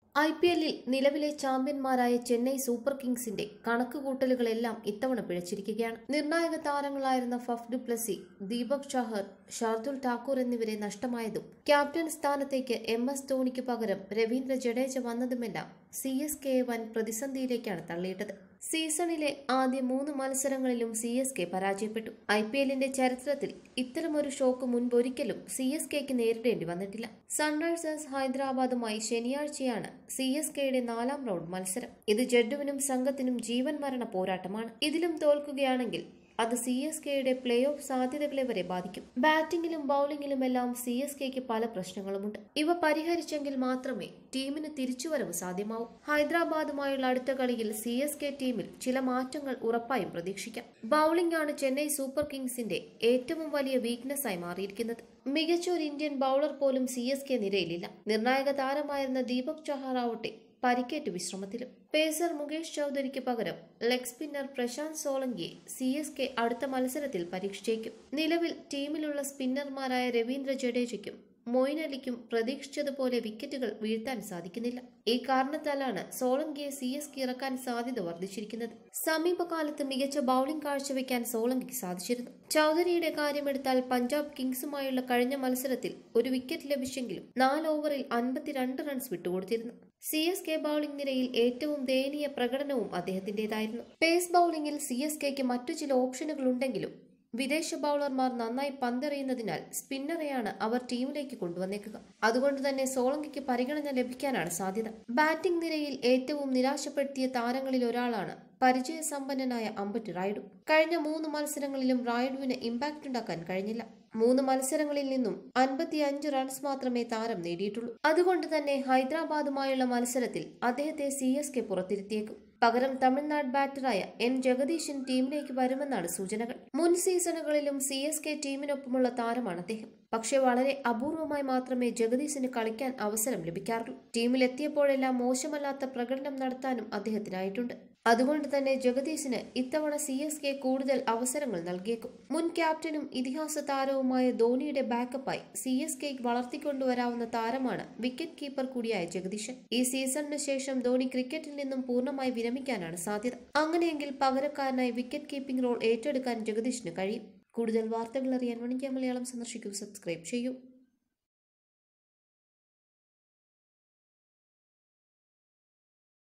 I P എല്ലിൽ നിലവിലെ ചാമ്പ്യന്മാരായ ചെന്നൈ സൂപ്പർ കിങ്സിന്റെ കണക്കുകൂട്ടലുകളെല്ലാം ഇത്തവണ പിഴച്ചിരിക്കുകയാണ് നിർണായക താരങ്ങളായിരുന്ന ഫഫ് ഡുപ്ലസി ദീപക് ചഹർ ഷാർദുൽ ഠാക്കൂർ എന്നിവരെ നഷ്ടമായതും ക്യാപ്റ്റൻ സ്ഥാനത്തേക്ക് എം എസ് ധോണിക്ക് പകരം രവീന്ദ്ര ജഡേജ വന്നതുമെല്ലാം സി എസ് കെയെ വൻ പ്രതിസന്ധിയിലേക്കാണ് തള്ളിയിട്ടത് സീസണിലെ ആദ്യ മൂന്ന് മത്സരങ്ങളിലും സി എസ് കെ പരാജയപ്പെട്ടു ഐ പി എല്ലിന്റെ ചരിത്രത്തിൽ ഇത്തരമൊരു ഷോക്ക് മുൻപൊരിക്കലും സി എസ് കെക്ക് നേരിടേണ്ടി വന്നിട്ടില്ല സൺറൈസേഴ്സ് ഹൈദരാബാദുമായി ശനിയാഴ്ചയാണ് സി എസ് കെയുടെ നാലാം റൗണ്ട് മത്സരം ഇത് ജഡ്ഡുവിനും സംഘത്തിനും ജീവൻ മരണ പോരാട്ടമാണ് ഇതിലും തോൽക്കുകയാണെങ്കിൽ അത് സി എസ് കെയുടെ പ്ലേ ഓഫ് സാധ്യതകളെ വരെ ബാധിക്കും ബാറ്റിംഗിലും ബൌളിംഗിലുമെല്ലാം സി എസ് കെക്ക് പല പ്രശ്നങ്ങളുമുണ്ട് ഇവ പരിഹരിച്ചെങ്കിൽ മാത്രമേ ടീമിന് തിരിച്ചുവരവ് സാധ്യമാവൂ ഹൈദരാബാദുമായുള്ള അടുത്ത കളിയിൽ സി എസ് കെ ടീമിൽ ചില മാറ്റങ്ങൾ ഉറപ്പായും പ്രതീക്ഷിക്കാം ബൌളിംഗ് ആണ് ചെന്നൈ സൂപ്പർ കിങ്സിന്റെ ഏറ്റവും വലിയ വീക്ക്നെസ് ആയി മാറിയിരിക്കുന്നത് മികച്ച ഒരു ഇന്ത്യൻ ബൌളർ പോലും സി എസ് കെ നിരയിലില്ല നിർണായക താരമായിരുന്ന ദീപക് ചഹാർ ആവട്ടെ പരിക്കേറ്റ് വിശ്രമത്തിലും പേസർ മുകേഷ് ചൌധരിക്ക് പകരം ലെഗ് സ്പിന്നർ പ്രശാന്ത് സോളങ്കിയെ സി എസ് കെ അടുത്ത മത്സരത്തിൽ പരീക്ഷിച്ചേക്കും നിലവിൽ ടീമിലുള്ള സ്പിന്നർമാരായ രവീന്ദ്ര ജഡേജയ്ക്കും മൊയിൻ അലിക്കും പ്രതീക്ഷിച്ചതുപോലെ വിക്കറ്റുകൾ വീഴ്ത്താൻ സാധിക്കുന്നില്ല ഈ കാരണത്താലാണ് സോളങ്കിയെ സി എസ് കെ ഇറക്കാൻ സാധ്യത വർദ്ധിച്ചിരിക്കുന്നത് സമീപകാലത്ത് മികച്ച ബൌളിംഗ് കാഴ്ചവെക്കാൻ സോളങ്കിക്ക് സാധിച്ചിരുന്നു ചൌധരിയുടെ കാര്യമെടുത്താൽ പഞ്ചാബ് കിങ്സുമായുള്ള കഴിഞ്ഞ മത്സരത്തിൽ ഒരു വിക്കറ്റ് ലഭിച്ചെങ്കിലും നാല് ഓവറിൽ അൻപത്തിരണ്ട് റൺസ് വിട്ടുകൊടുത്തിരുന്നു സി എസ് കെ ബൌളിംഗ് നിരയിൽ ഏറ്റവും ദയനീയ പ്രകടനവും അദ്ദേഹത്തിന്റേതായിരുന്നു പേസ് ബൌളിംഗിൽ സി എസ് കെക്ക് മറ്റു ചില ഓപ്ഷനുകൾ ഉണ്ടെങ്കിലും വിദേശ ബൌളർമാർ നന്നായി പന്തെറിയുന്നതിനാൽ സ്പിന്നറെയാണ് അവർ ടീമിലേക്ക് കൊണ്ടുവന്നേക്കുക അതുകൊണ്ട് തന്നെ സോളങ്കിക്ക് പരിഗണന ലഭിക്കാനാണ് സാധ്യത ബാറ്റിംഗ് നിരയിൽ ഏറ്റവും നിരാശപ്പെടുത്തിയ താരങ്ങളിൽ ഒരാളാണ് പരിചയസമ്പന്നനായ അമ്പറ്റ് റായിഡു കഴിഞ്ഞ മൂന്ന് മത്സരങ്ങളിലും റായിഡുവിന് ഇമ്പാക്ട് ഉണ്ടാക്കാൻ കഴിഞ്ഞില്ല മൂന്ന് മത്സരങ്ങളിൽ നിന്നും അൻപത്തിയഞ്ച് റൺസ് മാത്രമേ താരം നേടിയിട്ടുള്ളൂ അതുകൊണ്ട് തന്നെ ഹൈദരാബാദുമായുള്ള മത്സരത്തിൽ അദ്ദേഹത്തെ സി എസ് കെ പുറത്തിരുത്തിയേക്കും പകരം തമിഴ്നാട് ബാറ്ററായ എൻ ജഗദീശൻ ടീമിലേക്ക് വരുമെന്നാണ് സൂചനകൾ മുൻ സീസണുകളിലും സി എസ് കെ ടീമിനൊപ്പമുള്ള താരമാണ് അദ്ദേഹം പക്ഷേ വളരെ അപൂർവമായി മാത്രമേ ജഗദീശന് കളിക്കാൻ അവസരം ലഭിക്കാറുള്ളൂ ടീമിലെത്തിയപ്പോഴെല്ലാം മോശമല്ലാത്ത പ്രകടനം നടത്താനും അദ്ദേഹത്തിനായിട്ടുണ്ട് അതുകൊണ്ട് തന്നെ ജഗദീശിന് ഇത്തവണ സി എസ് കെ കൂടുതൽ അവസരങ്ങൾ നൽകിയേക്കും മുൻ ക്യാപ്റ്റനും ഇതിഹാസ താരവുമായ ധോണിയുടെ ബാക്കപ്പായി സി എസ് കെ വളർത്തിക്കൊണ്ടുവരാവുന്ന താരമാണ് വിക്കറ്റ് കീപ്പർ കൂടിയായ ജഗദീശൻ ഈ സീസണിന് ശേഷം ധോണി ക്രിക്കറ്റിൽ നിന്നും പൂർണ്ണമായി വിരമിക്കാനാണ് സാധ്യത അങ്ങനെയെങ്കിൽ പകരക്കാരനായി വിക്കറ്റ് കീപ്പിംഗ് റോൾ ഏറ്റെടുക്കാൻ ജഗദീഷിന് കഴിയും കൂടുതൽ വാർത്തകൾ അറിയാൻ വണിക്ക മലയാളം സന്ദർശിക്കൂ സബ്സ്ക്രൈബ് ചെയ്യൂ